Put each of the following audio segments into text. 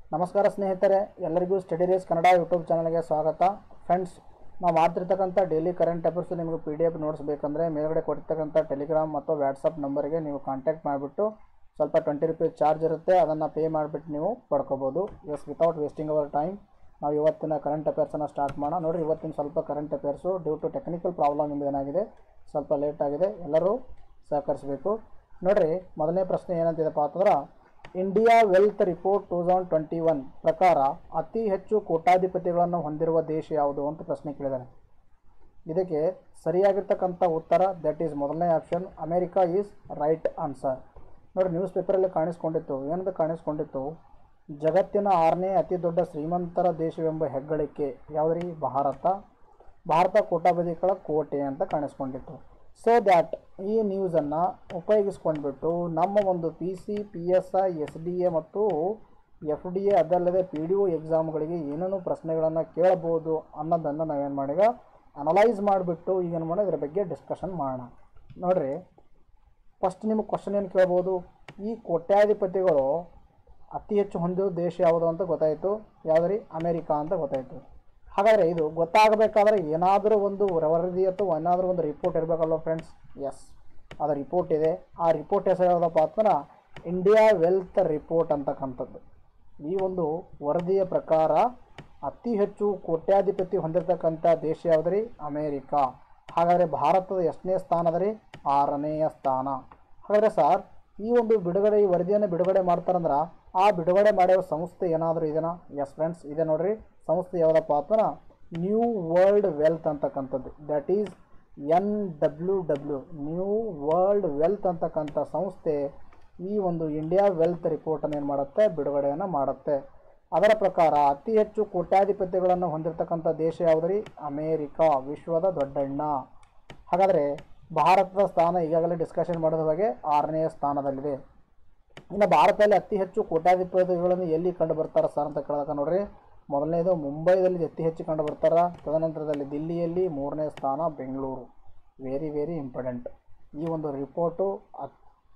ನಮಸ್ಕಾರ ಸ್ನೇಹಿತರೆ ಎಲ್ಲರಿಗೂ ಸ್ಟಡಿ ರೇಸ್ ಕನ್ನಡ ಯೂಟ್ಯೂಬ್ ಚಾನಲ್ಗೆ ಸ್ವಾಗತ ಫ್ರೆಂಡ್ಸ್ ನಾವು ಮಾಡ್ತಿರ್ತಕ್ಕಂಥ ಡೈಲಿ ಕರೆಂಟ್ ಅಫೇರ್ಸ್ ನಿಮಗೆ ಪಿ ಡಿ ಎಫ್ ನೋಟ್ಸ್ ಬೇಕಂದರೆ ಮೇಲ್ಗಡೆ ಕೊಟ್ಟಿರ್ತಕ್ಕಂಥ ಟೆಲಿಗ್ರಾಮ್ ಮತ್ತು ವಾಟ್ಸಪ್ ನಂಬರ್ಗೆ ನೀವು ಕಾಂಟ್ಯಾಕ್ಟ್ ಮಾಡಿಬಿಟ್ಟು ಸ್ವಲ್ಪ ಟ್ವೆಂಟಿ ರುಪೀಸ್ ಚಾರ್ಜ್ ಇರುತ್ತೆ ಅದನ್ನು ಪೇ ಮಾಡಿಬಿಟ್ಟು ನೀವು ಪಡ್ಕೋಬೋದು yes without wasting our time ನಾವು ಇವತ್ತಿನ ಕರೆಂಟ್ ಅಫೇರ್ಸನ್ನು ಸ್ಟಾರ್ಟ್ ಮಾಡೋಣ ನೋಡಿರಿ ಇವತ್ತಿನ ಸ್ವಲ್ಪ current affairs due to technical problem ಇಂದ ಏನಾಗಿದೆ ಸ್ವಲ್ಪ ಲೇಟ್ ಆಗಿದೆ ಎಲ್ಲರೂ ಸಹಕರಿಸಬೇಕು ನೋಡಿರಿ ಮೊದಲನೇ ಪ್ರಶ್ನೆ ಏನಂತಿದೆಪ್ಪ ಅಂತಂದ್ರೆ India wealth report two thousand twenty one ಪ್ರಕಾರ ಅತಿ ಹೆಚ್ಚು ಕೋಟ್ಯಾಧಿಪತಿಗಳನ್ನು ಹೊಂದಿರುವ ದೇಶ ಯಾವುದು ಅಂತ ಪ್ರಶ್ನೆ ಕೇಳಿದ್ದಾರೆ ಇದಕ್ಕೆ ಸರಿಯಾಗಿರ್ತಕ್ಕಂಥ ಉತ್ತರ ದಟ್ ಈಸ್ ಮೊದಲನೇ option America is right answer ನೋಡಿ ನ್ಯೂಸ್ ಪೇಪರಲ್ಲಿ ಕಾಣಿಸ್ಕೊಂಡಿತ್ತು ಏನಂತ ಕಾಣಿಸ್ಕೊಂಡಿತ್ತು ಜಗತ್ತಿನ ಆರನೇ ಅತಿ ದೊಡ್ಡ ಶ್ರೀಮಂತರ ದೇಶವೆಂಬ ಹೆಗ್ಗಳಿಕೆ ಯಾವುದ್ರಿ ಭಾರತ ಭಾರತ ಕೋಟಾಧಿಪತಿಗಳ ಕೋಟೆ ಅಂತ ಕಾಣಿಸ್ಕೊಂಡಿತ್ತು ಸೊ ದ್ಯಾಟ್ ಈ ನ್ಯೂಸನ್ನು ಉಪಯೋಗಿಸ್ಕೊಂಡ್ಬಿಟ್ಟು ನಮ್ಮ ಒಂದು P C P S I S D A ಮತ್ತು ಎಫ್ ಡಿ ಎ ಅದಲ್ಲದೆ ಪಿ ಡಿ ಒ ಎಕ್ಸಾಮ್ಗಳಿಗೆ ಏನೇನು ಪ್ರಶ್ನೆಗಳನ್ನು ಕೇಳಬಹುದು ಅನ್ನೋದನ್ನು ನಾವೇನು ಮಾಡೀಗ ಅನಲೈಸ್ ಮಾಡಿಬಿಟ್ಟು ಈಗೇನು ಮಾಡೋಣ ಇದ್ರ ಬಗ್ಗೆ ಡಿಸ್ಕಷನ್ ಮಾಡೋಣ ನೋಡಿರಿ ಫಸ್ಟ್ ನಿಮಗೆ ಕ್ವಶನ್ ಏನು ಕೇಳ್ಬೋದು ಈ ಕೋಟ್ಯಾಧಿಪತಿಗಳು ಅತಿ ಹೆಚ್ಚು ಹೊಂದಿರೋ ದೇಶ ಯಾವುದು ಅಂತ ಗೊತ್ತಾಯಿತು ಯಾವುದ್ರಿ ಅಮೇರಿಕಾ ಅಂತ ಗೊತ್ತಾಯಿತು ಹಾಗಾದರೆ ಇದು ಗೊತ್ತಾಗಬೇಕಾದ್ರೆ ಏನಾದರೂ ಒಂದು ವರದಿ ಅಥವಾ ಏನಾದರೂ ಒಂದು ರಿಪೋರ್ಟ್ ಇರಬೇಕಲ್ವ ಫ್ರೆಂಡ್ಸ್ ಎಸ್ ಅದು ರಿಪೋರ್ಟ್ ಇದೆ ಆ ರಿಪೋರ್ಟ್ ಹೆಸರು ಯಾವುದಪ್ಪ ಅಂತಂದ್ರೆ ಇಂಡಿಯಾ ವೆಲ್ತ್ ರಿಪೋರ್ಟ್ ಅಂತಕ್ಕಂಥದ್ದು ಈ ಒಂದು ವರದಿಯ ಪ್ರಕಾರ ಅತಿ ಹೆಚ್ಚು ಕೋಟ್ಯಾಧಿಪತಿ ಹೊಂದಿರತಕ್ಕಂಥ ದೇಶ ಯಾವುದ್ರಿ ಅಮೇರಿಕಾ ಹಾಗಾದರೆ ಭಾರತದ ಎಷ್ಟನೇ ಸ್ಥಾನ ಅದರಿ ಆರನೆಯ ಸ್ಥಾನ ಹಾಗಾದರೆ ಸರ್ ಈ ಒಂದು ಬಿಡುಗಡೆ ಈ ವರದಿಯನ್ನು ಬಿಡುಗಡೆ ಮಾಡ್ತಾರಂದ್ರೆ ಆ ಬಿಡುಗಡೆ ಮಾಡಿರೋ ಸಂಸ್ಥೆ ಏನಾದರೂ ಇದೆನಾ ಎಸ್ ಫ್ರೆಂಡ್ಸ್ ಇದೆ ನೋಡ್ರಿ ಸಂಸ್ಥೆ ಯಾವುದಪ್ಪ ಅಂತಂದ್ರೆ ನ್ಯೂ ವರ್ಲ್ಡ್ ವೆಲ್ತ್ ಅಂತಕ್ಕಂಥದ್ದು that is N W W new world wealth ಅಂತಕ್ಕಂಥ ಸಂಸ್ಥೆ ಈ ಒಂದು ಇಂಡಿಯಾ ವೆಲ್ತ್ ರಿಪೋರ್ಟನ್ನು ಏನು ಮಾಡುತ್ತೆ ಬಿಡುಗಡೆಯನ್ನು ಮಾಡುತ್ತೆ ಅದರ ಪ್ರಕಾರ ಅತಿ ಹೆಚ್ಚು ಕೋಟ್ಯಾಧಿಪತಿಗಳನ್ನು ಹೊಂದಿರತಕ್ಕಂಥ ದೇಶ ಯಾವುದ್ರಿ ಅಮೇರಿಕಾ ವಿಶ್ವದ ದೊಡ್ಡಣ್ಣ ಹಾಗಾದರೆ ಭಾರತದ ಸ್ಥಾನ ಈಗಾಗಲೇ ಡಿಸ್ಕಷನ್ ಮಾಡಿದ ಹಾಗೆ ಆರನೆಯ ಸ್ಥಾನದಲ್ಲಿದೆ ಇನ್ನು ಭಾರತದಲ್ಲಿ ಅತಿ ಹೆಚ್ಚು ಕೋಟ್ಯಾಧಿಪತಿಗಳನ್ನು ಎಲ್ಲಿ ಕಂಡು ಬರ್ತಾರೆ ಸರ್ ಅಂತ ಕೇಳಿದಾಗ ನೋಡ್ರಿ ಮೊದಲನೇದು ಮುಂಬೈದಲ್ಲಿ ಅತಿ ಹೆಚ್ಚು ಕಂಡು ಬರ್ತಾರೆ ತದನಂತರದಲ್ಲಿ ದಿಲ್ಲಿಯಲ್ಲಿ ಮೂರನೇ ಸ್ಥಾನ ಬೆಂಗಳೂರು ವೆರಿ ವೆರಿ ಇಂಪಾರ್ಟೆಂಟ್ ಈ ಒಂದು ರಿಪೋರ್ಟು ಅತ್-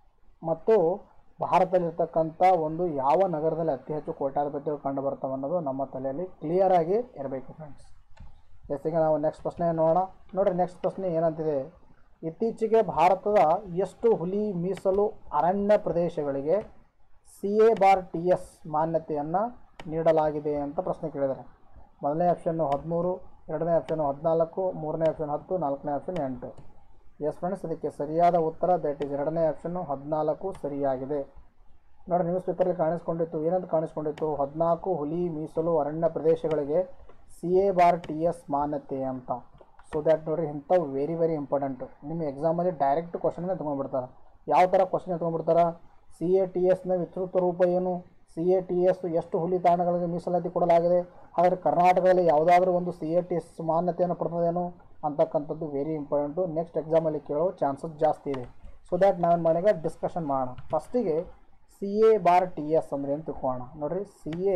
ಮತ್ತು ಭಾರತದಲ್ಲಿರ್ತಕ್ಕಂಥ ಒಂದು ಯಾವ ನಗರದಲ್ಲಿ ಅತಿ ಹೆಚ್ಚು ಕೋಟ್ಯಾಧಿಪತಿಗಳು ಕಂಡು ಬರ್ತವೆ ಅನ್ನೋದು ನಮ್ಮ ತಲೆಯಲ್ಲಿ ಕ್ಲಿಯರ್ ಆಗಿ ಇರಬೇಕು ಫ್ರೆಂಡ್ಸ್ ಎಸ್ ಈಗ ನಾವು ನೆಕ್ಸ್ಟ್ ಪ್ರಶ್ನೆ ನೋಡೋಣ ನೋಡಿರಿ ನೆಕ್ಸ್ಟ್ ಪ್ರಶ್ನೆ ಏನಂತಿದೆ ಇತ್ತೀಚೆಗೆ ಭಾರತದ ಎಷ್ಟು ಹುಲಿ ಮೀಸಲು ಅರಣ್ಯ ಪ್ರದೇಶಗಳಿಗೆ C A bar T S ಮಾನ್ಯತೆಯನ್ನು ನೀಡಲಾಗಿದೆ ಅಂತ ಪ್ರಶ್ನೆ ಕೇಳಿದ್ದಾರೆ ಮೊದಲನೇ ಆಪ್ಷನ್ನು ಹದಿಮೂರು ಎರಡನೇ ಆಪ್ಷನ್ನು ಹದಿನಾಲ್ಕು ಮೂರನೇ ಆಪ್ಷನ್ ಹತ್ತು ನಾಲ್ಕನೇ ಆಪ್ಷನ್ ಎಂಟು ಎಸ್ ಫ್ರೆಂಡ್ಸ್ ಇದಕ್ಕೆ ಸರಿಯಾದ ಉತ್ತರ ದಟ್ ಈಸ್ ಎರಡನೇ ಆಪ್ಷನ್ನು ಹದಿನಾಲ್ಕು ಸರಿಯಾಗಿದೆ ನೋಡಿ ನ್ಯೂಸ್ ಪೇಪರಲ್ಲಿ ಕಾಣಿಸ್ಕೊಂಡಿತ್ತು ಏನಂತ ಕಾಣಿಸ್ಕೊಂಡಿತ್ತು ಹದಿನಾಲ್ಕು ಹುಲಿ ಮೀಸಲು ಅರಣ್ಯ ಪ್ರದೇಶಗಳಿಗೆ C A bar T S ಮಾನ್ಯತೆ ಅಂತ ಸೊ ದ್ಯಾಟ್ ನೋಡ್ರಿ ಇಂಥವು ವೆರಿ ವೆರಿ ಇಂಪಾರ್ಟೆಂಟು ನಿಮ್ಮ ಎಕ್ಸಾಮಲ್ಲಿ ಡೈರೆಕ್ಟ್ ಕ್ವಶನ್ನೇ ತೊಗೊಂಡ್ಬಿಡ್ತಾರೆ ಯಾವ ಥರ ಕ್ವಶನ್ ತೊಗೊಂಡ್ಬಿಡ್ತಾರೆ ಸಿ ಎ ಟಿ ಎಸ್ನ ವಿಸ್ತೃತ ರೂಪ ಏನು ಸಿ ಎ ಟಿ ಎಸ್ ಎಷ್ಟು ಹುಲಿ ತಾಣಗಳಿಗೆ ಮೀಸಲಾತಿ ಕೊಡಲಾಗಿದೆ ಹಾಗಾದರೆ ಕರ್ನಾಟಕದಲ್ಲಿ ಯಾವುದಾದ್ರೂ ಒಂದು ಸಿ ಎ ಟಿ ಎಸ್ ಮಾನ್ಯತೆಯನ್ನು ಪಡೆದದೇನು ಅಂತಕ್ಕಂಥದ್ದು ವೆರಿ ಇಂಪಾರ್ಟೆಂಟು ನೆಕ್ಸ್ಟ್ ಎಕ್ಸಾಮಲ್ಲಿ ಕೇಳೋ ಚಾನ್ಸಸ್ ಜಾಸ್ತಿ ಇದೆ ಸೊ ದ್ಯಾಟ್ ನಾವೇನು ಮಾಡಿಗ ಡಿಸ್ಕಷನ್ ಮಾಡೋಣ ಫಸ್ಟಿಗೆ C A bar T S ಅಂದರೆ ಏನು ತಿಳ್ಕೊಳ್ಳೋಣ ನೋಡ್ರಿ C A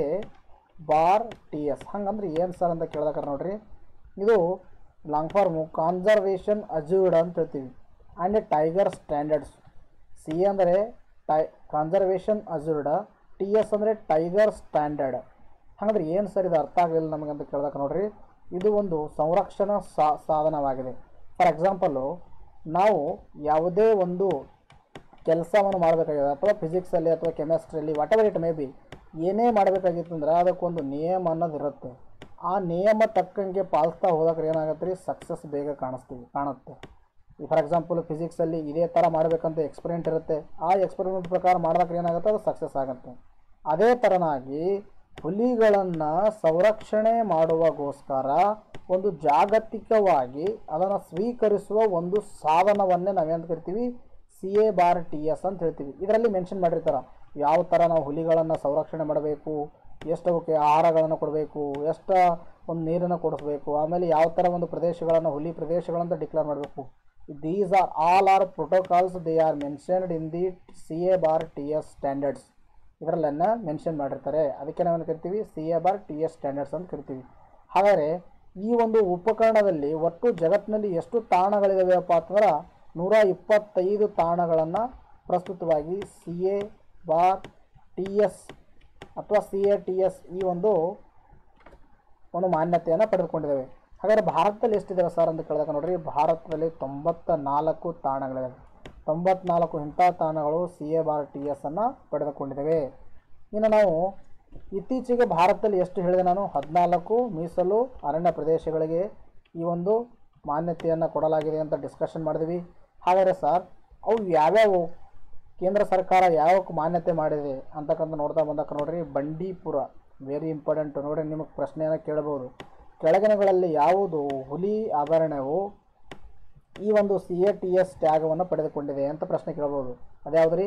bar T S ಹಂಗಂದ್ರೆ ಏನು ಸರ್ ಅಂತ ಕೇಳಿದಾಗ ನೋಡ್ರಿ ಇದು ಲಾಂಗ್ ಫಾರ್ಮು ಕಾನ್ಸರ್ವೇಷನ್ ಅಜ್ಯೂರ್ಡ್ ಅಂತ ಹೇಳ್ತೀವಿ and tiger standards C A ಅಂದರೆ tie conservation assured T S ಅಂದರೆ ಟೈಗರ್ ಸ್ಟ್ಯಾಂಡರ್ಡ್ ಹಾಗಾದ್ರೆ ಏನು ಸರ್ ಇದು ಅರ್ಥ ಆಗಲಿಲ್ಲ ನಮಗೆ ಅಂತ ಕೇಳಿದಾಗ ನೋಡ್ರಿ ಇದು ಒಂದು ಸಂರಕ್ಷಣಾ ಸಾ ಸಾಧನವಾಗಿದೆ ಫಾರ್ ಎಕ್ಸಾಂಪಲ್ಲು ನಾವು ಯಾವುದೇ ಒಂದು ಕೆಲಸವನ್ನು ಮಾಡಬೇಕಾಗಿದೆ ಅಥವಾ ಫಿಸಿಕ್ಸಲ್ಲಿ ಅಥವಾ ಕೆಮಿಸ್ಟ್ರಿಯಲ್ಲಿ whatever it may be ಏನೇ ಮಾಡಬೇಕಾಗಿತ್ತು ಅಂದ್ರೆ ಅದಕ್ಕೊಂದು ನಿಯಮ ಅನ್ನೋದು ಇರುತ್ತೆ ಆ ನಿಯಮ ತಕ್ಕಂಗೆ ಪಾಲಿಸ್ತಾ ಹೋದಾಗ ಏನಾಗುತ್ತೆ ರೀ ಸಕ್ಸಸ್ ಬೇಗ ಕಾಣಿಸ್ತೀವಿ ಕಾಣುತ್ತೆ ಫಾರ್ ಎಕ್ಸಾಂಪಲ್ ಫಿಸಿಕ್ಸಲ್ಲಿ ಇದೇ ಥರ ಮಾಡಬೇಕಂತ ಎಕ್ಸ್ಪೆರಿಮೆಂಟ್ ಇರುತ್ತೆ ಆ ಎಕ್ಸ್ಪೆರಿಮೆಂಟ್ ಪ್ರಕಾರ ಮಾಡಿದಾಗ ಏನಾಗುತ್ತೆ ಅದು ಸಕ್ಸಸ್ ಆಗುತ್ತೆ ಅದೇ ಥರನಾಗಿ ಹುಲಿಗಳನ್ನು ಸಂರಕ್ಷಣೆ ಮಾಡುವಗೋಸ್ಕರ ಒಂದು ಜಾಗತಿಕವಾಗಿ ಅದನ್ನು ಸ್ವೀಕರಿಸುವ ಒಂದು ಸಾಧನವನ್ನೇ ನಾವೇನು ಕರಿತೀವಿ C A bar T S ಅಂತ ಹೇಳ್ತೀವಿ ಇದರಲ್ಲಿ ಮೆನ್ಷನ್ ಮಾಡಿರ್ತಾರೆ ಯಾವ ಥರ ನಾವು ಹುಲಿಗಳನ್ನು ಸಂರಕ್ಷಣೆ ಮಾಡಬೇಕು ಎಷ್ಟು ಅವಕ್ಕೆ ಆಹಾರಗಳನ್ನು ಕೊಡಬೇಕು ಎಷ್ಟು ಒಂದು ನೀರನ್ನು ಕೊಡಿಸ್ಬೇಕು ಆಮೇಲೆ ಯಾವ ಥರ ಒಂದು ಪ್ರದೇಶಗಳನ್ನು ಹುಲಿ ಪ್ರದೇಶಗಳಂತ ಡಿಕ್ಲೇರ್ ಮಾಡಬೇಕು these are all are protocols they are mentioned in the C A bar T S standards ಇದರಲ್ಲೆಲ್ಲ ಮೆನ್ಷನ್ ಮಾಡಿರ್ತಾರೆ ಅದಕ್ಕೆ ನಾವೇನು ಕರಿತೀವಿ C A bar T S standards ಅಂತ ಕರಿತೀವಿ ಹಾಗಾದರೆ ಈ ಒಂದು ಉಪಕರಣದಲ್ಲಿ ಒಟ್ಟು ಜಗತ್ತಿನಲ್ಲಿ ಎಷ್ಟು ತಾಣಗಳಿದಾವೆಪ್ಪ ಅಂತಂದ್ರೆ ನೂರ ಇಪ್ಪತ್ತೈದು ತಾಣಗಳನ್ನು ಪ್ರಸ್ತುತವಾಗಿ C A bar T S ಅಥವಾ ಸಿ ಎ ಟಿ ಎಸ್ ಈ ಒಂದು ಒಂದು ಮಾನ್ಯತೆಯನ್ನು ಪಡೆದುಕೊಂಡಿದ್ದೇವೆ ಹಾಗಾದರೆ ಭಾರತದಲ್ಲಿ ಎಷ್ಟಿದೆ ಸರ್ ಅಂತ ಕೇಳಿದಾಗ ನೋಡ್ರಿ ಭಾರತದಲ್ಲಿ ತೊಂಬತ್ತ ನಾಲ್ಕು ತಾಣಗಳಿವೆ ತೊಂಬತ್ನಾಲ್ಕು ಇಂಥ ತಾಣಗಳು C A bar T S ಅನ್ನು ಪಡೆದುಕೊಂಡಿದ್ದೇವೆ ಇನ್ನು ನಾವು ಇತ್ತೀಚೆಗೆ ಭಾರತದಲ್ಲಿ ಎಷ್ಟು ಹೇಳಿದೆ ನಾನು ಹದಿನಾಲ್ಕು ಮೀಸಲು ಅರಣ್ಯ ಪ್ರದೇಶಗಳಿಗೆ ಈ ಒಂದು ಮಾನ್ಯತೆಯನ್ನು ಕೊಡಲಾಗಿದೆ ಅಂತ ಡಿಸ್ಕಷನ್ ಮಾಡಿದ್ವಿ ಹಾಗಾದರೆ ಸರ್ ಅವು ಯಾವ್ಯಾವು ಕೇಂದ್ರ ಸರ್ಕಾರ ಯಾವಕ್ಕೆ ಮಾನ್ಯತೆ ಮಾಡಿದೆ ಅಂತಕ್ಕಂಥ ನೋಡ್ತಾ ಬಂದಕ್ಕೆ ನೋಡ್ರಿ ಬಂಡೀಪುರ ವೆರಿ ಇಂಪಾರ್ಟೆಂಟ್ ನೋಡ್ರಿ ನಿಮಗೆ ಪ್ರಶ್ನೆಯನ್ನು ಕೇಳಬಹುದು ಕೆಳಗಿನಗಳಲ್ಲಿ ಯಾವುದು ಹುಲಿ ಅಭಯಾರಣ್ಯವು ಈ ಒಂದು ಸಿ ಎ ಟಿ ಎಸ್ ಟ್ಯಾಗವನ್ನು ಪಡೆದುಕೊಂಡಿದೆ ಅಂತ ಪ್ರಶ್ನೆ ಕೇಳಬಹುದು ಅದ್ಯಾವ್ದು ರೀ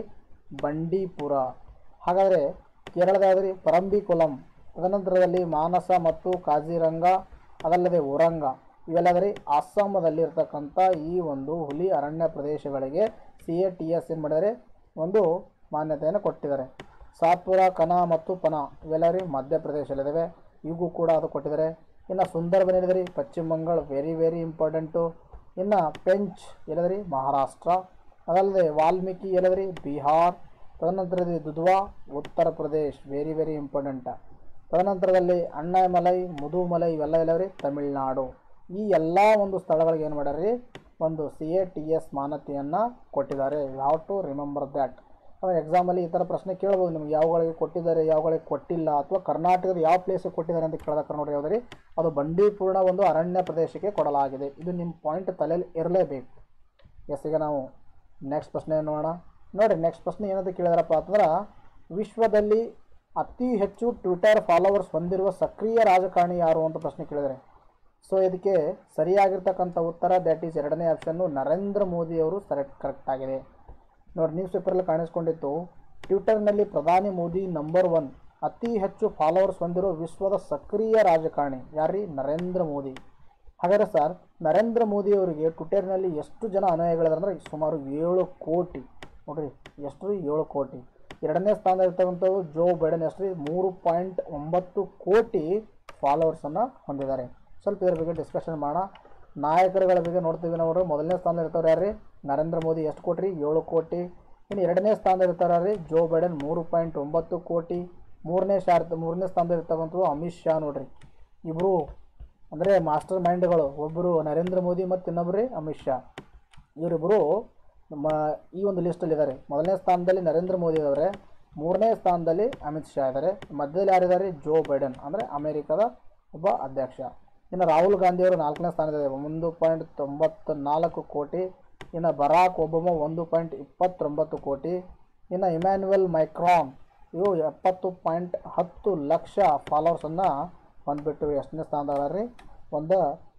ಬಂಡೀಪುರ ಹಾಗಾದರೆ ಕೇರಳದ ಯಾವ್ದು ರೀ ಪರಂಬಿಕುಲಂ ತದನಂತರದಲ್ಲಿ ಮಾನಸ ಮತ್ತು ಕಾಜಿರಂಗ ಅದಲ್ಲದೆ ಉರಂಗ ಇವೆಲ್ಲದರಿ ಅಸ್ಸಾಮದಲ್ಲಿ ಇರ್ತಕ್ಕಂಥ ಈ ಒಂದು ಹುಲಿ ಅರಣ್ಯ ಪ್ರದೇಶಗಳಿಗೆ ಸಿ ಎ ಟಿ ಎಸ್ ಏನು ಮಾಡಿದರೆ ಒಂದು ಮಾನ್ಯತೆಯನ್ನು ಕೊಟ್ಟಿದ್ದಾರೆ ಸಾತ್ಪುರ ಕನ ಮತ್ತು ಪನ ಇವೆಲ್ಲರಿ ಮಧ್ಯಪ್ರದೇಶದಲ್ಲಿದ್ದಾವೆ ಇವು ಕೂಡ ಅದು ಕೊಟ್ಟಿದ್ದಾರೆ ಇನ್ನು ಸುಂದರ್ಬನ್ ಹೇಳಿದ್ರಿ ಪಶ್ಚಿಮ ಬಂಗಾಳ ವೆರಿ ವೆರಿ ಇಂಪಾರ್ಟೆಂಟು ಇನ್ನು ಪೆಂಚ್ ಎಲ್ಲದ್ರಿ ಮಹಾರಾಷ್ಟ್ರ ಅದಲ್ಲದೆ ವಾಲ್ಮೀಕಿ ಎಲ್ಲದ್ರಿ ಬಿಹಾರ್ ತದನಂತರದಲ್ಲಿ ದುಧ್ವಾ ಉತ್ತರ ಪ್ರದೇಶ್ ವೆರಿ ವೆರಿ ಇಂಪಾರ್ಟೆಂಟ್ ತದನಂತರದಲ್ಲಿ ಅಣ್ಣಾಮಲೈ ಮುದುಮಲೈ ಇವೆಲ್ಲ ಎಲ್ಲವ್ರಿ ತಮಿಳ್ನಾಡು ಈ ಎಲ್ಲ ಒಂದು ಸ್ಥಳಗಳಿಗೆ ಏನು ಮಾಡ್ಯಾರ ಒಂದು ಸಿ ಎ ಟಿ ಎಸ್ ಮಾನ್ಯತೆಯನ್ನು ಕೊಟ್ಟಿದ್ದಾರೆ ಯಾವ ಟು ರಿಮೆಂಬರ್ ದ್ಯಾಟ್ ಆಮೇಲೆ ಎಕ್ಸಾಮಲ್ಲಿ ಈ ಥರ ಪ್ರಶ್ನೆ ಕೇಳ್ಬೋದು ನಿಮ್ಗೆ ಯಾವಗಳಿಗೆ ಕೊಟ್ಟಿದ್ದಾರೆ ಯಾವಗಳಿಗೆ ಕೊಟ್ಟಿಲ್ಲ ಅಥವಾ ಕರ್ನಾಟಕದ ಯಾವ ಪ್ಲೇಸಿಗೆ ಕೊಟ್ಟಿದ್ದಾರೆ ಅಂತ ಕೇಳಿದಾಗ ನೋಡ್ರಿ ಯಾವ್ದು ರೀ ಅದು ಬಂಡೀಪೂರ್ಣ ಒಂದು ಅರಣ್ಯ ಪ್ರದೇಶಕ್ಕೆ ಕೊಡಲಾಗಿದೆ ಇದು ನಿಮ್ಮ ಪಾಯಿಂಟ್ ತಲೆಯಲ್ಲಿ ಇರಲೇಬೇಕು ಎಸ್ ಈಗ ನಾವು ನೆಕ್ಸ್ಟ್ ಪ್ರಶ್ನೆ ನೋಡೋಣ ನೋಡಿರಿ ನೆಕ್ಸ್ಟ್ ಪ್ರಶ್ನೆ ಏನಂತ ಕೇಳಿದ್ರಪ್ಪ ಅಂತಂದ್ರೆ ವಿಶ್ವದಲ್ಲಿ ಅತಿ ಹೆಚ್ಚು ಟ್ವಿಟರ್ ಫಾಲೋವರ್ಸ್ ಹೊಂದಿರುವ ಸಕ್ರಿಯ ರಾಜಕಾರಣಿ ಯಾರು ಅಂತ ಪ್ರಶ್ನೆ ಕೇಳಿದರೆ ಸೊ ಇದಕ್ಕೆ ಸರಿಯಾಗಿರ್ತಕ್ಕಂಥ ಉತ್ತರ ದ್ಯಾಟ್ ಈಸ್ ಎರಡನೇ ಆಪ್ಷನ್ನು ನರೇಂದ್ರ ಮೋದಿ ಅವರು ಸರೆಕ್ಟ್ ಕರೆಕ್ಟ್ ಆಗಿದೆ ನೋಡಿ ನ್ಯೂಸ್ ಪೇಪರಲ್ಲಿ ಕಾಣಿಸ್ಕೊಂಡಿತ್ತು ಟ್ವಿಟರ್ನಲ್ಲಿ ಪ್ರಧಾನಿ ಮೋದಿ ನಂಬರ್ ಒನ್ ಅತಿ ಹೆಚ್ಚು ಫಾಲೋವರ್ಸ್ ಹೊಂದಿರೋ ವಿಶ್ವದ ಸಕ್ರಿಯ ರಾಜಕಾರಣಿ ಯಾರೀ ನರೇಂದ್ರ ಮೋದಿ ಹಾಗಾದರೆ ಸರ್ ನರೇಂದ್ರ ಮೋದಿ ಅವರಿಗೆ ಟ್ವಿಟರ್ನಲ್ಲಿ ಎಷ್ಟು ಜನ ಅನುಯಾಯಿಗಳಿದ್ದಾರೆ ಅಂದರೆ ಸುಮಾರು ಏಳು ಕೋಟಿ ನೋಡ್ರಿ ಎಷ್ಟು ರೀ ಏಳು ಕೋಟಿ ಎರಡನೇ ಸ್ಥಾನದಲ್ಲಿ ಇರ್ತಕ್ಕಂಥದ್ದು ಜೋ ಬೈಡನ್ ಎಷ್ಟು ರೀ ಮೂರು ಪಾಯಿಂಟ್ ಒಂಬತ್ತು ಕೋಟಿ ಫಾಲೋವರ್ಸನ್ನು ಹೊಂದಿದ್ದಾರೆ ಸ್ವಲ್ಪ ಇದ್ರ ಬಗ್ಗೆ ಡಿಸ್ಕಷನ್ ಮಾಡೋಣ ನಾಯಕರುಗಳ ಬಗ್ಗೆ ನೋಡ್ತೀವಿ ನಾವು ಮೊದಲನೇ ಸ್ಥಾನದಲ್ಲಿ ಇರ್ತಾರೆ ಯಾರ್ರಿ ನರೇಂದ್ರ ಮೋದಿ ಎಷ್ಟು ಕೋಟಿ ರೀ ಏಳು ಕೋಟಿ ಇನ್ನು ಎರಡನೇ ಸ್ಥಾನದಲ್ಲಿ ಇರ್ತಾರೆ ರೀ ಜೋ ಬೈಡನ್ ಮೂರು ಪಾಯಿಂಟ್ ಒಂಬತ್ತು ಕೋಟಿ ಮೂರನೇ ಶಾರ್ ಮೂರನೇ ಸ್ಥಾನದಲ್ಲಿ ಇರ್ತಕ್ಕಂಥದ್ದು ಅಮಿತ್ ಶಾ ನೋಡ್ರಿ ಇಬ್ಬರು ಅಂದರೆ ಮಾಸ್ಟರ್ ಮೈಂಡ್ಗಳು ಒಬ್ಬರು ನರೇಂದ್ರ ಮೋದಿ ಮತ್ತು ಇನ್ನೊಬ್ಬರು ರೀ ಅಮಿತ್ ಶಾ ಇವರಿಬ್ಬರು ನಮ್ಮ ಈ ಒಂದು ಲಿಸ್ಟಲ್ಲಿ ಇದ್ದಾರೆ ಮೊದಲನೇ ಸ್ಥಾನದಲ್ಲಿ ನರೇಂದ್ರ ಮೋದಿ ಇದ್ದಾರೆ ಮೂರನೇ ಸ್ಥಾನದಲ್ಲಿ ಅಮಿತ್ ಶಾ ಇದ್ದಾರೆ ಮಧ್ಯದಲ್ಲಿ ಯಾರಿದ್ದಾರೆ ಜೋ ಬೈಡನ್ ಅಂದರೆ ಅಮೇರಿಕದ ಒಬ್ಬ ಅಧ್ಯಕ್ಷ ಇನ್ನು ರಾಹುಲ್ ಗಾಂಧಿಯವರು ನಾಲ್ಕನೇ ಸ್ಥಾನದಲ್ಲಿದ್ದಾರೆ ಒಂದು ಪಾಯಿಂಟ್ ತೊಂಬತ್ತ ನಾಲ್ಕು ಕೋಟಿ ಇನ್ನು ಬರಾಕ್ ಒಬಾಮ ಒಂದು ಪಾಯಿಂಟ್ ಇಪ್ಪತ್ತೊಂಬತ್ತು ಕೋಟಿ ಇನ್ನು ಇಮ್ಯಾನ್ಯುಯಲ್ ಮೈಕ್ರಾನ್ ಇವು ಎಪ್ಪತ್ತು ಪಾಯಿಂಟ್ ಹತ್ತು ಲಕ್ಷ ಫಾಲೋವರ್ಸನ್ನು ಬಂದುಬಿಟ್ಟು ಎಷ್ಟನೇ ಸ್ಥಾನದಲ್ಲಿ ಒಂದು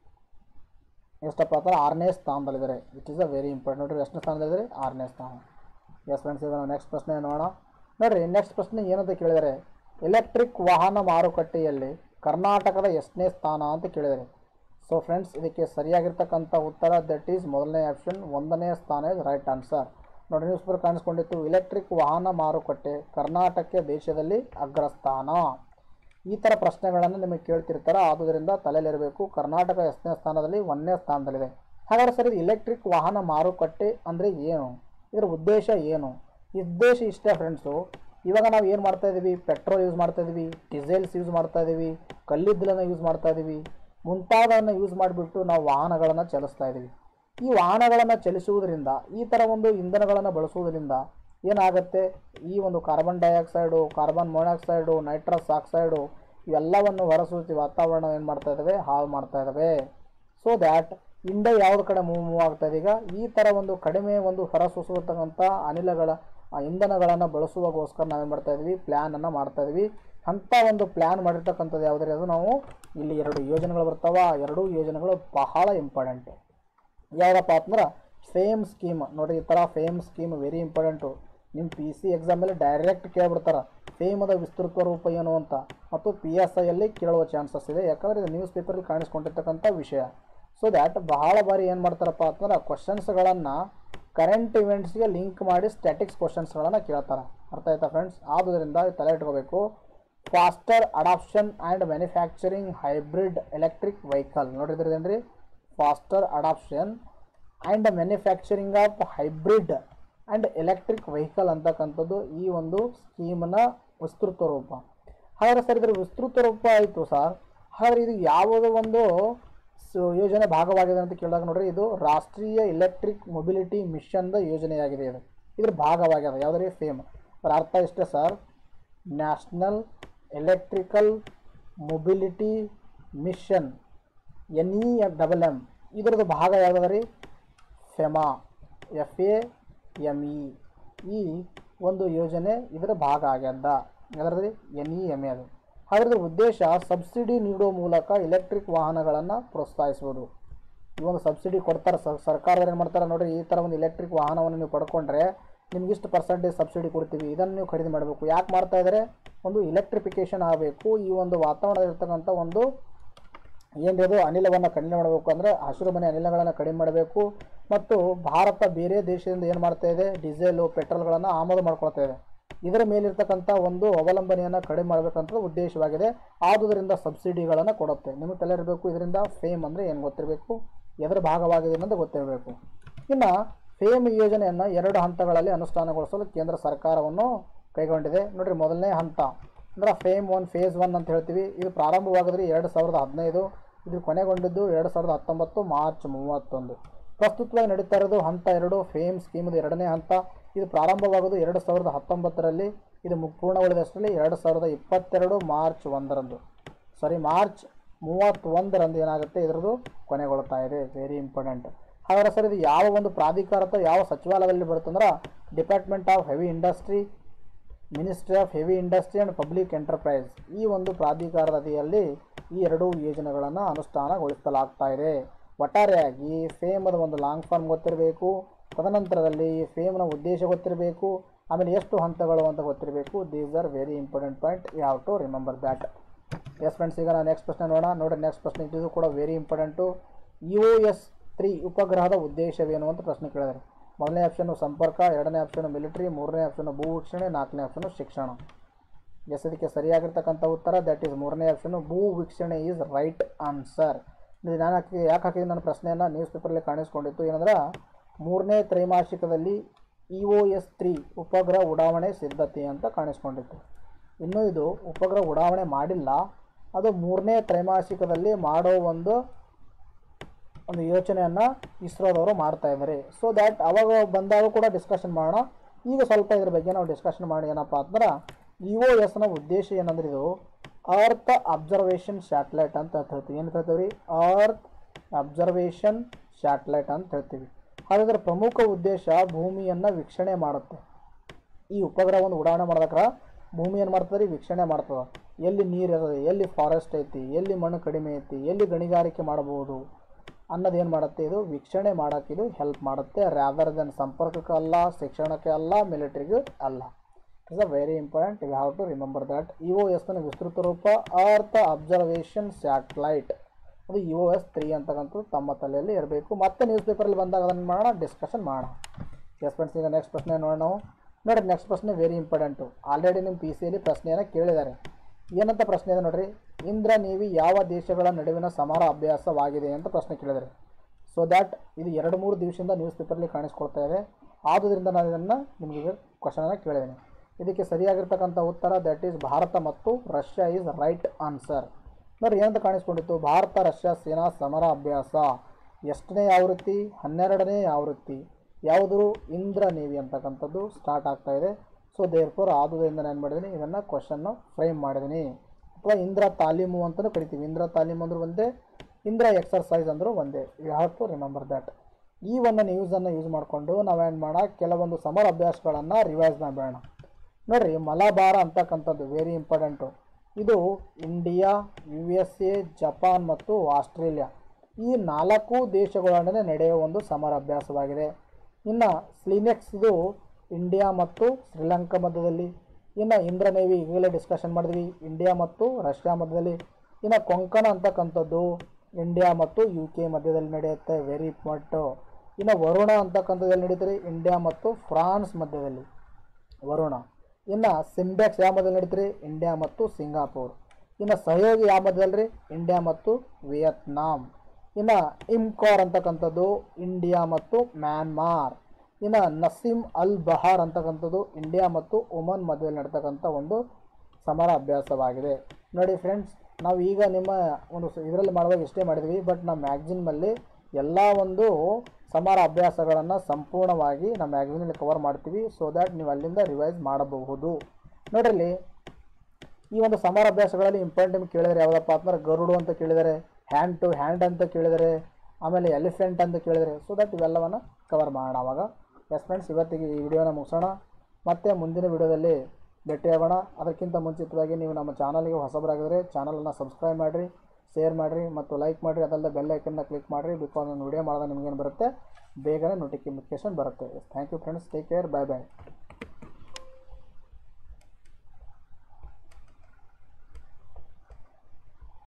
ಎಷ್ಟಪ್ಪ ಅಂದ್ರೆ ಆರನೇ ಸ್ಥಾನದಲ್ಲಿದ್ದಾರೆ it is a very important ನೋಡ್ರಿ ಎಷ್ಟನೇ ಸ್ಥಾನದಲ್ಲಿದ್ದಾರೆ ಆರನೇ ಸ್ಥಾನ ಎಸ್ ಫ್ರೆಂಡ್ಸ್ ಈಗ ನಾವು ನೆಕ್ಸ್ಟ್ ಪ್ರಶ್ನೆ ನೋಡೋಣ ನೋಡ್ರಿ ನೆಕ್ಸ್ಟ್ ಪ್ರಶ್ನೆ ಏನಂತ ಕೇಳಿದರೆ ಎಲೆಕ್ಟ್ರಿಕ್ ವಾಹನ ಮಾರುಕಟ್ಟೆಯಲ್ಲಿ ಕರ್ನಾಟಕದ ಎಷ್ಟನೇ ಸ್ಥಾನ ಅಂತ ಕೇಳಿದರೆ ಸೊ ಫ್ರೆಂಡ್ಸ್ ಇದಕ್ಕೆ ಸರಿಯಾಗಿರ್ತಕ್ಕಂಥ ಉತ್ತರ ದಟ್ ಈಸ್ ಮೊದಲನೇ ಆಪ್ಷನ್ ಒಂದನೇ ಸ್ಥಾನ ಇಸ್ ರೈಟ್ ಆನ್ಸರ್ ನೋಡಿ ನ್ಯೂಸ್ ಪೇಪರ್ ಕಾಣಿಸ್ಕೊಂಡಿತ್ತು ಎಲೆಕ್ಟ್ರಿಕ್ ವಾಹನ ಮಾರುಕಟ್ಟೆ ಕರ್ನಾಟಕ ದೇಶದಲ್ಲಿ ಅಗ್ರಸ್ಥಾನ ಈ ಥರ ಪ್ರಶ್ನೆಗಳನ್ನು ನಿಮಗೆ ಕೇಳ್ತಿರ್ತಾರೆ ಆದುದರಿಂದ ತಲೆಯಲ್ಲಿರಬೇಕು ಕರ್ನಾಟಕ ಎಷ್ಟನೇ ಸ್ಥಾನದಲ್ಲಿ ಒಂದನೇ ಸ್ಥಾನದಲ್ಲಿದೆ ಹಾಗಾದ್ರೆ ಸರ್ ಇದು ಎಲೆಕ್ಟ್ರಿಕ್ ವಾಹನ ಮಾರುಕಟ್ಟೆ ಅಂದರೆ ಏನು ಇದರ ಉದ್ದೇಶ ಏನು ಉದ್ದೇಶ ಇಷ್ಟೇ ಫ್ರೆಂಡ್ಸು ಇವಾಗ ನಾವು ಏನು ಮಾಡ್ತಾ ಇದ್ದೀವಿ ಪೆಟ್ರೋಲ್ ಯೂಸ್ ಮಾಡ್ತಾ ಇದ್ದೀವಿ ಡೀಸೆಲ್ಸ್ ಯೂಸ್ ಮಾಡ್ತಾ ಇದ್ದೀವಿ ಕಲ್ಲಿದ್ದಲನ್ನು ಯೂಸ್ ಮಾಡ್ತಾ ಇದ್ದೀವಿ ಮುಂತಾದವನ್ನು ಯೂಸ್ ಮಾಡಿಬಿಟ್ಟು ನಾವು ವಾಹನಗಳನ್ನು ಚಲಿಸ್ತಾ ಇದ್ದೀವಿ ಈ ವಾಹನಗಳನ್ನು ಚಲಿಸುವುದರಿಂದ ಈ ಥರ ಒಂದು ಇಂಧನಗಳನ್ನು ಬಳಸುವುದರಿಂದ ಏನಾಗುತ್ತೆ ಈ ಒಂದು carbon dioxide carbon monoxide nitrous oxide ಇವೆಲ್ಲವನ್ನು ಹೊರಸೂಸಿ ವಾತಾವರಣ ಏನು ಮಾಡ್ತಾ ಇದ್ದಾವೆ ಹಾಳು ಮಾಡ್ತಾ ಇದ್ದಾವೆ ಸೊ ದ್ಯಾಟ್ ಇಂಡಿಯಾ ಯಾವ್ದು ಕಡೆ ಮೂವ್ ಮೂವ್ ಆಗ್ತಾ ಇದೆ ಈಗ ಈ ಥರ ಒಂದು ಕಡಿಮೆ ಒಂದು ಹೊರಸೂಸುವಂಥ ಅನಿಲಗಳ ಆ ಇಂಧನಗಳನ್ನು ಬಳಸುವಾಗೋಸ್ಕರ ನಾವೇನು ಮಾಡ್ತಾ ಇದ್ವಿ ಪ್ಲ್ಯಾನನ್ನು ಮಾಡ್ತಾ ಇದ್ವಿ ಅಂಥ ಒಂದು ಪ್ಲ್ಯಾನ್ ಮಾಡಿರ್ತಕ್ಕಂಥದ್ದು ಯಾವುದ್ರಿ ಅದು ನಾವು ಇಲ್ಲಿ ಎರಡು ಯೋಜನೆಗಳು ಬರ್ತಾವ ಆ ಎರಡೂ ಯೋಜನೆಗಳು ಬಹಳ ಇಂಪಾರ್ಟೆಂಟ್ ಯಾವುದಪ್ಪ ಅಂತಂದ್ರೆ ಫೇಮ್ ಸ್ಕೀಮ್ ನೋಡಿರಿ ಈ ಥರ ಫೇಮ್ ಸ್ಕೀಮ್ ವೆರಿ ಇಂಪಾರ್ಟೆಂಟು ನಿಮ್ಮ ಪಿ ಸಿ ಎಕ್ಸಾಮಲ್ಲಿ ಡೈರೆಕ್ಟ್ ಕೇಳ್ಬಿಡ್ತಾರೆ ಫೇಮದ ವಿಸ್ತೃತ ರೂಪ ಏನು ಅಂತ ಮತ್ತು ಪಿ ಎಸ್ ಐಯಲ್ಲಿ ಕೇಳುವ ಚಾನ್ಸಸ್ ಇದೆ ಯಾಕಂದರೆ ಇದು ನ್ಯೂಸ್ ಪೇಪರಲ್ಲಿ ಕಾಣಿಸ್ಕೊಂಡಿರ್ತಕ್ಕಂಥ ವಿಷಯ ಸೊ ದ್ಯಾಟ್ ಬಹಳ ಬಾರಿ ಏನು ಮಾಡ್ತಾರಪ್ಪ ಅಂತಂದ್ರೆ ಕ್ವಶನ್ಸ್ಗಳನ್ನು ಕರೆಂಟ್ ಇವೆಂಟ್ಸ್ಗೆ ಲಿಂಕ್ ಮಾಡಿ ಸ್ಟ್ಯಾಟಿಕ್ಸ್ ಕ್ವಶನ್ಸ್ಗಳನ್ನು ಕೇಳ್ತಾರೆ ಅರ್ಥ ಆಯ್ತಾ ಫ್ರೆಂಡ್ಸ್ ಆದುದರಿಂದ ತಲೆ ಇಟ್ಕೋಬೇಕು faster adoption and manufacturing hybrid electric vehicle ನೋಡಿದ್ರೇನ್ರಿ faster adoption and manufacturing of hybrid and electric vehicle ಅಂತಕ್ಕಂಥದ್ದು ಈ ಒಂದು ಸ್ಕೀಮ್ನ ವಿಸ್ತೃತ ರೂಪ ಹಾಗಾದ್ರೆ ಸರ್ ಇದರ ವಿಸ್ತೃತ ರೂಪ ಆಯಿತು ಸರ್ ಹಾಗಾದ್ರೆ ಇದು ಯಾವುದೋ ಒಂದು ಸ- ಯೋಜನೆ ಭಾಗವಾಗಿದೆ ಅಂತ ಕೇಳಿದಾಗ ನೋಡ್ರಿ ಇದು ರಾಷ್ಟ್ರೀಯ ಎಲೆಕ್ಟ್ರಿಕ್ ಮೊಬಿಲಿಟಿ ಮಿಷನ್ದ ಯೋಜನೆಯಾಗಿದೆ ಇದು ಇದ್ರ ಭಾಗವಾಗ್ಯದ ಯಾವುದ್ರಿ ಫೇಮ್ ಅದರ ಅರ್ಥ ಇಷ್ಟೇ sir national electrical mobility mission N E double M ಇದ್ರದ್ದು ಭಾಗ ಯಾವ್ದು ರೀ FAME F A M E ಈ ಒಂದು ಯೋಜನೆ ಇದರ ಭಾಗ ಆಗ್ಯದ ಅದರಲ್ಲಿ ಎನ್ ಇ ಎಮ್ ಎ ಅದು ಹಾಗಾದ್ರೆ ಉದ್ದೇಶ ಸಬ್ಸಿಡಿ ನೀಡುವ ಮೂಲಕ ಎಲೆಕ್ಟ್ರಿಕ್ ವಾಹನಗಳನ್ನು ಪ್ರೋತ್ಸಾಹಿಸುವುದು ಈ ಒಂದು ಸಬ್ಸಿಡಿ ಕೊಡ್ತಾರೆ ಸ- ಸರ್ಕಾರದವ್ರು ಏನು ಮಾಡ್ತಾರೆ ನೋಡ್ರಿ ಈ ಥರ ಒಂದು ಎಲೆಕ್ಟ್ರಿಕ್ ವಾಹನವನ್ನು ನೀವು ಪಡ್ಕೊಂಡ್ರೆ ನಿಮ್ಗೆ ಇಷ್ಟು ಪರ್ಸೆಂಟೇಜ್ ಸಬ್ಸಿಡಿ ಕೊಡ್ತೀವಿ ಇದನ್ನು ನೀವು ಖರೀದಿ ಮಾಡಬೇಕು ಯಾಕೆ ಮಾಡ್ತಾ ಇದ್ದಾರೆ ಒಂದು ಇಲೆಕ್ಟ್ರಿಫಿಕೇಷನ್ ಆಗಬೇಕು ಈ ಒಂದು ವಾತಾವರಣದಲ್ಲಿರ್ತಕ್ಕಂಥ ಒಂದು ಏನಿದು ಅನಿಲವನ್ನು ಕಡಿಮೆ ಮಾಡಬೇಕು ಅಂದರೆ ಹಸಿರು ಮನೆ ಅನಿಲಗಳನ್ನು ಕಡಿಮೆ ಮಾಡಬೇಕು ಮತ್ತು ಭಾರತ ಬೇರೆ ದೇಶದಿಂದ ಏನು ಮಾಡ್ತಾ ಇದೆ ಡೀಸೆಲು ಪೆಟ್ರೋಲ್ಗಳನ್ನು ಆಮದು ಮಾಡ್ಕೊಳ್ತಾ ಇದೆ ಇದರ ಮೇಲಿರ್ತಕ್ಕಂಥ ಒಂದು ಅವಲಂಬನೆಯನ್ನು ಕಡಿಮೆ ಮಾಡಬೇಕಂತ ಉದ್ದೇಶವಾಗಿದೆ ಆದುದರಿಂದ ಸಬ್ಸಿಡಿಗಳನ್ನು ಕೊಡುತ್ತೆ ನಿಮಗೆ ತಲೆ ಇರಬೇಕು ಇದರಿಂದ ಫೇಮ್ ಅಂದರೆ ಏನು ಗೊತ್ತಿರಬೇಕು ಎದರ ಭಾಗವಾಗಿದೆ ಅನ್ನೋದು ಗೊತ್ತಿರಬೇಕು ಇನ್ನು ಫೇಮ್ ಯೋಜನೆಯನ್ನು ಎರಡು ಹಂತಗಳಲ್ಲಿ ಅನುಷ್ಠಾನಗೊಳಿಸಲು ಕೇಂದ್ರ ಸರ್ಕಾರವನ್ನು ಕೈಗೊಂಡಿದೆ ನೋಡ್ರಿ ಮೊದಲನೇ ಹಂತ ಅಂದ್ರೆ ಫೇಮ್ ಒನ್ ಫೇಸ್ ಒನ್ ಅಂತ ಹೇಳ್ತೀವಿ ಇದು ಪ್ರಾರಂಭವಾಗಿದ್ರಿ ಎರಡು ಸಾವಿರದ ಹದಿನೈದು ಇದು ಕೊನೆಗೊಂಡಿದ್ದು ಎರಡು ಸಾವಿರದ ಹತ್ತೊಂಬತ್ತು ಮಾರ್ಚ್ ಮೂವತ್ತೊಂದು ಪ್ರಸ್ತುತವಾಗಿ ನಡೀತಾ ಇರೋದು ಹಂತ ಎರಡು ಫೇಮ್ ಸ್ಕೀಮ್ದು ಎರಡನೇ ಹಂತ ಇದು ಪ್ರಾರಂಭವಾಗೋದು ಎರಡು ಸಾವಿರದ ಹತ್ತೊಂಬತ್ತರಲ್ಲಿ ಇದು ಮು- ಪೂರ್ಣಗೊಳಿದಷ್ಟರಲ್ಲಿ ಎರಡು ಸಾವಿರದ ಇಪ್ಪತ್ತೆರಡು ಮಾರ್ಚ್ ಒಂದರಂದು ಸಾರಿ ಮಾರ್ಚ್ ಮೂವತ್ತೊಂದರಂದು ಏನಾಗುತ್ತೆ ಇದರದ್ದು ಕೊನೆಗೊಳ್ತಾ ಇದೆ ವೆರಿ ಇಂಪಾರ್ಟೆಂಟ್ ಹಾಗಾದ್ರೆ ಸರ್ ಇದು ಯಾವ ಒಂದು ಪ್ರಾಧಿಕಾರ ಅಥವಾ ಯಾವ ಸಚಿವಾಲಯದಲ್ಲಿ ಬರುತ್ತಂದ್ರೆ department of heavy industry ministry of heavy industry and public enterprise ಈ ಒಂದು ಪ್ರಾಧಿಕಾರದ ಅಡಿಯಲ್ಲಿ ಈ ಎರಡೂ ಯೋಜನೆಗಳನ್ನು ಅನುಷ್ಠಾನಗೊಳಿಸಲಾಗ್ತಾ ಇದೆ ಒಟ್ಟಾರೆಯಾಗಿ ಫೇಮದ ಒಂದು ಲಾಂಗ್ ಫಾರ್ಮ್ ಗೊತ್ತಿರಬೇಕು ತದನಂತರದಲ್ಲಿ ಫೇಮ್ನ ಉದ್ದೇಶ ಗೊತ್ತಿರಬೇಕು ಆಮೇಲೆ ಎಷ್ಟು ಹಂತಗಳು ಅಂತ ಗೊತ್ತಿರಬೇಕು these are very important point you have to remember that yes friends ಈಗ ನಾನು ನೆಕ್ಸ್ಟ್ ಪ್ರಶ್ನೆ ನೋಡೋಣ ನೋಡಿ ನೆಕ್ಸ್ಟ್ ಪ್ರಶ್ನೆ ಇದು ಕೂಡ very important U S three ಉಪಗ್ರಹದ ಉದ್ದೇಶವೇನು ಅಂತ ಪ್ರಶ್ನೆ ಕೇಳಿದ್ದಾರೆ ಮೊದಲನೇ ಆಪ್ಷನ್ನು ಸಂಪರ್ಕ ಎರಡನೇ ಆಪ್ಷನು ಮಿಲಿಟರಿ ಮೂರನೇ ಆಪ್ಷನು ಭೂ ವೀಕ್ಷಣೆ ನಾಲ್ಕನೇ ಆಪ್ಷನು ಶಿಕ್ಷಣ ಎಸ್ ಇದಕ್ಕೆ ಸರಿಯಾಗಿರ್ತಕ್ಕಂಥ ಉತ್ತರ ದಟ್ ಈಸ್ ಮೂರನೇ ಆಪ್ಷನು ಭೂ ವೀಕ್ಷಣೆ ಈಸ್ ರೈಟ್ ಆನ್ಸರ್ ಇದು ನಾನು ಹಾಕಿ ಯಾಕೆ ಹಾಕಿದ್ದೀನಿ ನನ್ನ ಪ್ರಶ್ನೆಯನ್ನು ನ್ಯೂಸ್ ಪೇಪರಲ್ಲಿ ಕಾಣಿಸ್ಕೊಂಡಿತ್ತು ಏನಂದ್ರೆ ಮೂರನೇ ತ್ರೈಮಾಸಿಕದಲ್ಲಿ ಇ ಒ ಎಸ್ ತ್ರೀ ಉಪಗ್ರಹ ಉಡಾವಣೆ ಸಿದ್ಧತೆ ಅಂತ ಕಾಣಿಸ್ಕೊಂಡಿತ್ತು ಇನ್ನೂ ಇದು ಉಪಗ್ರಹ ಉಡಾವಣೆ ಮಾಡಿಲ್ಲ ಅದು ಮೂರನೇ ತ್ರೈಮಾಸಿಕದಲ್ಲಿ ಮಾಡೋ ಒಂದು ಒಂದು ಯೋಚನೆಯನ್ನು ಇಸ್ರೋದವರು ಮಾಡ್ತಾ ಇದ್ದಾರೆ ಸೊ ದ್ಯಾಟ್ ಅವಾಗ ಬಂದಾಗ ಕೂಡ ಡಿಸ್ಕಷನ್ ಮಾಡೋಣ ಈಗ ಸ್ವಲ್ಪ ಇದ್ರ ಬಗ್ಗೆ ನಾವು ಡಿಸ್ಕಷನ್ ಮಾಡಿ ಏನಪ್ಪ ಅಂದ್ರೆ ಇ ಒ ಎಸ್ನ ಉದ್ದೇಶ ಏನಂದ್ರೆ ಇದು ಅರ್ತ್ ಅಬ್ಸರ್ವೇಷನ್ ಸ್ಯಾಟಲೈಟ್ ಅಂತ ಹೇಳ್ತೀವಿ ಏನು ಹೇಳ್ತೀವಿ ರೀ ಅರ್ತ್ ಅಬ್ಸರ್ವೇಷನ್ ಸ್ಯಾಟಲೈಟ್ ಅಂತ ಹೇಳ್ತೀವಿ ಹಾಗಾದ್ರೆ ಪ್ರಮುಖ ಉದ್ದೇಶ ಭೂಮಿಯನ್ನು ವೀಕ್ಷಣೆ ಮಾಡುತ್ತೆ ಈ ಉಪಗ್ರಹವನ್ನು ಉಡಾವಣೆ ಮಾಡೋದಕ್ರ ಭೂಮಿ ಏನು ಮಾಡ್ತದೆ ವೀಕ್ಷಣೆ ಮಾಡ್ತದೆ ಎಲ್ಲಿ ನೀರು ಇರ್ತದೆ ಎಲ್ಲಿ ಫಾರೆಸ್ಟ್ ಐತಿ ಎಲ್ಲಿ ಮಣ್ಣು ಕಡಿಮೆ ಐತಿ ಎಲ್ಲಿ ಗಣಿಗಾರಿಕೆ ಮಾಡಬಹುದು ಅನ್ನೋದು ಏನು ಮಾಡುತ್ತೆ ಇದು ವೀಕ್ಷಣೆ ಮಾಡೋಕ್ಕೆ ಇದು ಹೆಲ್ಪ್ ಮಾಡುತ್ತೆ ರ್ಯಾದರ್ ದೆನ್ ಸಂಪರ್ಕಕ್ಕೆ ಅಲ್ಲ ಶಿಕ್ಷಣಕ್ಕೆ ಅಲ್ಲ ಮಿಲಿಟರಿಗೆ ಅಲ್ಲ it's a very important you have to remember that E O ಎಸ್ನ ವಿಸ್ತೃತ ರೂಪ ಅರ್ಥ ಅಬ್ಸರ್ವೇಷನ್ ಸ್ಯಾಟಲೈಟ್ ಅದು ಇ ಒ ಎಸ್ ತ್ರೀ ಅಂತಕ್ಕಂಥದ್ದು ತಮ್ಮ ತಲೆಯಲ್ಲಿ ಇರಬೇಕು ಮತ್ತೆ ನ್ಯೂಸ್ ಪೇಪರಲ್ಲಿ ಬಂದಾಗ ಅದನ್ನು ಮಾಡೋಣ ಡಿಸ್ಕಷನ್ ಮಾಡೋಣ ಎಸ್ ಫ್ರೆಂಡ್ಸ್ ಈಗ ನೆಕ್ಸ್ಟ್ ಪ್ರಶ್ನೆ ನೋಡೋಣ ನಾವು ನೋಡಿರಿ ನೆಕ್ಸ್ಟ್ ಪ್ರಶ್ನೆ ವೆರಿ ಇಂಪಾರ್ಟೆಂಟು ಆಲ್ರೆಡಿ ನಿಮ್ಮ ಪಿ ಸಿಯಲ್ಲಿ ಪ್ರಶ್ನೆಯನ್ನು ಕೇಳಿದ್ದಾರೆ ಏನಂತ ಪ್ರಶ್ನೆ ಇದೆ ನೋಡ್ರಿ ಇಂದ್ರ ನೇವಿ ಯಾವ ದೇಶಗಳ ನಡುವಿನ ಸಮರ ಅಭ್ಯಾಸವಾಗಿದೆ ಅಂತ ಪ್ರಶ್ನೆ ಕೇಳಿದ್ದಾರೆ ಸೊ ದ್ಯಾಟ್ ಇದು ಎರಡು ಮೂರು ದಿವಸದಿಂದ ನ್ಯೂಸ್ ಪೇಪರಲ್ಲಿ ಕಾಣಿಸ್ಕೊಳ್ತಾ ಇದೆ ಆದುದರಿಂದ ನಾನು ಇದನ್ನು ನಿಮಗೆ ಕ್ವಶನನ್ನು ಕೇಳಿದ್ದೀನಿ ಇದಕ್ಕೆ ಸರಿಯಾಗಿರ್ತಕ್ಕಂಥ ಉತ್ತರ ದಟ್ ಈಸ್ ಭಾರತ ಮತ್ತು ರಷ್ಯಾ ಈಸ್ ರೈಟ್ ಆನ್ಸರ್ ನೋಡ್ರಿ ಏನಂತ ಕಾಣಿಸ್ಕೊಂಡಿತ್ತು ಭಾರತ ರಷ್ಯಾ ಸೇನಾ ಸಮರ ಅಭ್ಯಾಸ ಎಷ್ಟನೇ ಆವೃತ್ತಿ ಹನ್ನೆರಡನೇ ಆವೃತ್ತಿ ಯಾವುದು ಇಂದ್ರ ನೇವಿ ಅಂತಕ್ಕಂಥದ್ದು ಸ್ಟಾರ್ಟ್ ಆಗ್ತಾ ಇದೆ ಸೊ ದೇರ್ಫೋರ್ ಆದುದರಿಂದ ನಾನು ಏನು ಮಾಡಿದ್ದೀನಿ ಇದನ್ನು ಕ್ವಶನ್ನು ಫ್ರೇಮ್ ಮಾಡಿದ್ದೀನಿ ಅಥವಾ ಇಂದ್ರ ತಾಲೀಮು ಅಂತಲೂ ಕರಿತೀವಿ ಇಂದ್ರ ತಾಲೀಮು ಅಂದ್ರೆ ಒಂದೇ ಇಂದ್ರ ಎಕ್ಸರ್ಸೈಸ್ ಅಂದರೂ ಒಂದೇ you have to remember that ಈ ಒಂದು ನ್ಯೂಸನ್ನು ಯೂಸ್ ಮಾಡಿಕೊಂಡು ನಾವೇನು ಮಾಡೋಣ ಕೆಲವೊಂದು ಸಮರ ಅಭ್ಯಾಸಗಳನ್ನು ರಿವೈಸ್ ಮಾಡಬೇಡ ನೋಡ್ರಿ ಮಲಬಾರ ಅಂತಕ್ಕಂಥದ್ದು ವೆರಿ ಇಂಪಾರ್ಟೆಂಟು ಇದು India U S A Japan ಮತ್ತು ಆಸ್ಟ್ರೇಲಿಯಾ ಈ ನಾಲ್ಕು ದೇಶಗಳೊಡನೆ ನಡೆಯುವ ಒಂದು ಸಮರ ಅಭ್ಯಾಸವಾಗಿದೆ ಇನ್ನು ಸ್ಲಿನೆಕ್ಸ್ ಇದು ಇಂಡಿಯಾ ಮತ್ತು ಶ್ರೀಲಂಕಾ ಮಧ್ಯದಲ್ಲಿ ಇನ್ನು ಇಂದ್ರ ನೇವಿ ಈಗಲೇ ಡಿಸ್ಕಷನ್ ಮಾಡಿದ್ವಿ ಇಂಡಿಯಾ ಮತ್ತು ರಷ್ಯಾ ಮಧ್ಯದಲ್ಲಿ ಇನ್ನು ಕೊಂಕಣ ಅಂತಕ್ಕಂಥದ್ದು ಇಂಡಿಯಾ ಮತ್ತು ಯು ಕೆ ಮಧ್ಯದಲ್ಲಿ ನಡೆಯುತ್ತೆ ವೆರಿ ಇಂಪಾರ್ಟು ಇನ್ನು ವರುಣ ಅಂತಕ್ಕಂಥದ್ದು ಎಲ್ಲಿ ನಡೀತಾರೆ ಇಂಡಿಯಾ ಮತ್ತು ಫ್ರಾನ್ಸ್ ಮಧ್ಯದಲ್ಲಿ ವರುಣ ಇನ್ನು ಸಿಂಬೆಕ್ಸ್ ಯಾವ ಮಧ್ಯದಲ್ಲಿ ನಡೀತಾರೆ ಇಂಡಿಯಾ ಮತ್ತು ಸಿಂಗಾಪುರ್ ಇನ್ನು ಸಹಯೋಗಿ ಯಾವ ಮಧ್ಯದಲ್ಲಿ ಇಂಡಿಯಾ ಮತ್ತು ವಿಯತ್ನಾಂ ಇನ್ನು ಇಮ್ಕಾರ್ ಅಂತಕ್ಕಂಥದ್ದು ಇಂಡಿಯಾ ಮತ್ತು ಮ್ಯಾನ್ಮಾರ್ ಇನ್ನು ನಸೀಮ್ ಅಲ್ ಬಹಾರ್ ಅಂತಕ್ಕಂಥದ್ದು ಇಂಡಿಯಾ ಮತ್ತು ಒಮನ್ ಮಧ್ಯದಲ್ಲಿ ನಡ್ತಕ್ಕಂಥ ಒಂದು ಸಮರ ಅಭ್ಯಾಸವಾಗಿದೆ ನೋಡಿ ಫ್ರೆಂಡ್ಸ್ ನಾವು ಈಗ ನಿಮ್ಮ ಒಂದು ಇದರಲ್ಲಿ ಮಾಡುವಾಗ ಇಷ್ಟೇ ಮಾಡಿದ್ವಿ ಬಟ್ ನಮ್ಮ ಮ್ಯಾಗ್ಝಿನ್ನಲ್ಲಿ ಎಲ್ಲ ಒಂದು ಸಮರ ಅಭ್ಯಾಸಗಳನ್ನು ಸಂಪೂರ್ಣವಾಗಿ ನಮ್ಮ ಮ್ಯಾಗ್ಝಿನಲ್ಲಿ ಕವರ್ ಮಾಡ್ತೀವಿ ಸೊ ದ್ಯಾಟ್ ನೀವು ಅಲ್ಲಿಂದ ರಿವೈಸ್ ಮಾಡಬಹುದು ನೋಡ್ರಿ ಈ ಒಂದು ಸಮರ ಅಭ್ಯಾಸಗಳಲ್ಲಿ ಇಂಪಾರ್ಟೆಂಟ್ ನಿಮ್ಗೆ ಕೇಳಿದರೆ ಯಾವುದಪ್ಪ ಅಂತಂದ್ರೆ ಗರುಡು ಅಂತ ಕೇಳಿದರೆ ಹ್ಯಾಂಡ್ ಟು ಹ್ಯಾಂಡ್ ಅಂತ ಕೇಳಿದರೆ ಆಮೇಲೆ ಎಲಿಫೆಂಟ್ ಅಂತ ಕೇಳಿದರೆ ಸೊ ದಟ್ ಇವೆಲ್ಲವನ್ನು ಕವರ್ ಮಾಡೋಣ ಅವಾಗ ಎಸ್ ಫ್ರೆಂಡ್ಸ್ ಇವತ್ತಿಗೆ ಈ ವಿಡಿಯೋನ ಮುಗಿಸೋಣ ಮತ್ತೆ ಮುಂದಿನ ವಿಡಿಯೋದಲ್ಲಿ ಭೇಟಿಯಾಗೋಣ ಅದಕ್ಕಿಂತ ಮುಂಚಿತವಾಗಿ ನೀವು ನಮ್ಮ ಚಾನಲ್ಗೆ ಹೊಸಬರಾಗಿದ್ದರೆ ಚಾನಲನ್ನು ಸಬ್ಸ್ಕ್ರೈಬ್ ಮಾಡಿರಿ ಶೇರ್ ಮಾಡಿರಿ ಮತ್ತು ಲೈಕ್ ಮಾಡಿರಿ ಅದಲ್ಲದೆ ಬೆಲ್ ಐಕನ್ನ ಕ್ಲಿಕ್ ಮಾಡಿರಿ ಬಿಕಾಸ್ ನಾನು ವಿಡಿಯೋ ಮಾಡಿದಾಗ ನಿಮಗೇನು ಬರುತ್ತೆ ಬೇಗನೆ ನೋಟಿಫಿಕೇಶನ್ ಬರುತ್ತೆ thank you friends take care bye bye